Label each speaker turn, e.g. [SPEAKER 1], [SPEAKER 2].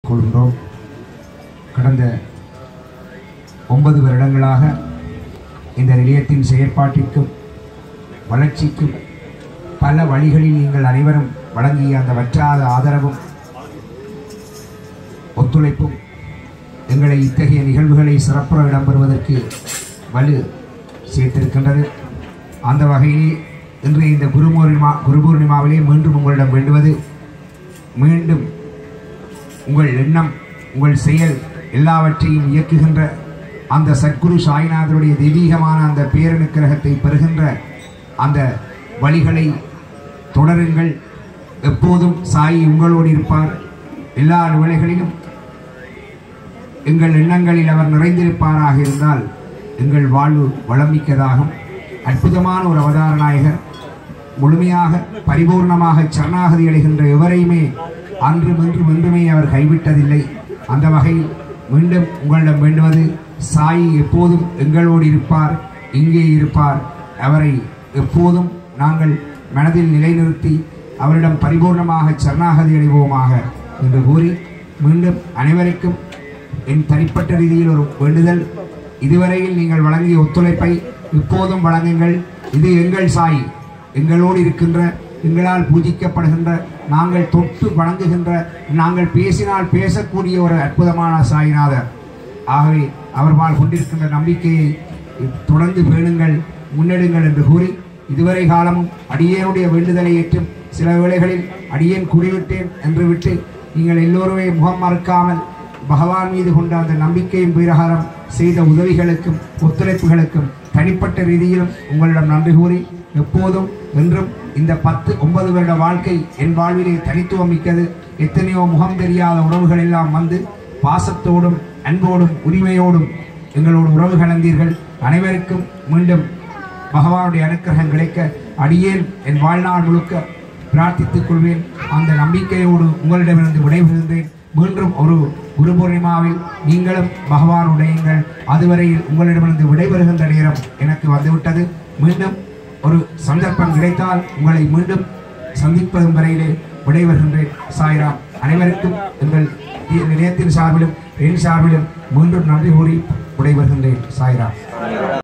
[SPEAKER 1] கொள்கின்றோம் கடந்த ஒன்பது வருடங்களாக இந்த நிலையத்தின் செயற்பாட்டிற்கும் வளர்ச்சிக்கும் பல வழிகளில் நீங்கள் அனைவரும் வழங்கிய அந்த வற்றாத ஆதரவும் ஒத்துழைப்பும் எங்களை இத்தகைய நிகழ்வுகளை சிறப்புற இடம்பெறுவதற்கு வலு சேர்த்திருக்கின்றது அந்த வகையில் இன்றைய இந்த குருபூர்ணிமா குருபூர்ணிமாவிலே மீண்டும் உங்களிடம் வேண்டுவது மீண்டும் உங்கள் எண்ணம் உங்கள் செயல் எல்லாவற்றையும் இயக்குகின்ற அந்த சத்குரு சாய்நாதருடைய தெய்வீகமான அந்த பேரனுக்கிரகத்தை பெறுகின்ற அந்த வழிகளை தொடருங்கள் எப்போதும் சாயி உங்களோடு இருப்பார் எல்லா வேளைகளிலும் எங்கள் எண்ணங்களில் அவர் நிறைந்திருப்பாராக இருந்தால் எங்கள் வாழ்வு வளமிக்கதாகும் அற்புதமான ஒரு அவதார நாயகர் முழுமையாக பரிபூர்ணமாக சரணாகதி அடைகின்ற எவரையுமே அன்றும் இன்றும் என்றுமே அவர் கைவிட்டதில்லை அந்த வகையில் மீண்டும் உங்களிடம் வேண்டுவது சாயி எப்போதும் எங்களோடு இருப்பார் இங்கே இருப்பார் அவரை எப்போதும் நாங்கள் மனதில் நிலைநிறுத்தி அவரிடம் பரிபூர்ணமாக சரணாகதி அடைவோமாக என்று கூறி மீண்டும் அனைவருக்கும் என் தனிப்பட்ட ரீதியில் ஒரு வேண்டுதல் இதுவரையில் நீங்கள் வழங்கிய ஒத்துழைப்பை இப்போதும் வழங்குங்கள் இது எங்கள் சாய் எங்களோடு இருக்கின்ற எங்களால் பூஜிக்கப்படுகின்ற நாங்கள் தொட்டு வணங்குகின்ற நாங்கள் பேசினால் பேசக்கூடிய ஒரு அற்புதமான சாய்நாதர் ஆகவே அவர்பால் கொண்டிருக்கின்ற நம்பிக்கையை தொடர்ந்து பேணுங்கள் முன்னெடுங்கள் என்று கூறி இதுவரை காலமும் அடியேனுடைய வேண்டுதலை ஏற்றும் சில வேளைகளில் அடியேன் குடிவிட்டேன் என்று விட்டு நீங்கள் எல்லோருமே முகம் மறுக்காமல் பகவான் மீது கொண்ட அந்த நம்பிக்கையின் பிரகாரம் செய்த உதவிகளுக்கும் ஒத்துழைப்புகளுக்கும் தனிப்பட்ட ரீதியிலும் உங்களிடம் நன்றி கூறி எப்போதும் என்றும் இந்த பத்து ஒன்பது வருட வாழ்க்கை என் வாழ்விலே தனித்துவம் மிக்கது எத்தனையோ முகம் தெரியாத உறவுகள் எல்லாம் வந்து பாசத்தோடும் அன்போடும் உரிமையோடும் எங்களோடு உறவு கலந்தீர்கள் அனைவருக்கும் மீண்டும் பகவானுடைய அனுக்கிரகம் கிடைக்க அடியேன் என் வாழ்நாள் முழுக்க பிரார்த்தித்துக் கொள்வேன் அந்த நம்பிக்கையோடு உங்களிடமிருந்து விடைபெறுகின்றேன் மீண்டும் ஒரு குரு பூர்ணிமாவில் நீங்களும் பகவான் உடையுங்கள் அதுவரையில் உங்களிடமிருந்து விடைபெறுகின்ற நேரம் எனக்கு வந்துவிட்டது மீண்டும் ஒரு சந்தர்ப்பம் கிடைத்தால் உங்களை மீண்டும் சந்திப்பதும் வரையிலே விடைபெறுகின்றேன் சாய்ராம் அனைவருக்கும் எங்கள் நிலையத்தின் சார்பிலும் என் சார்பிலும் மீண்டும் நன்றி கூறி விடைபெறுகின்றேன் சாய்ராம்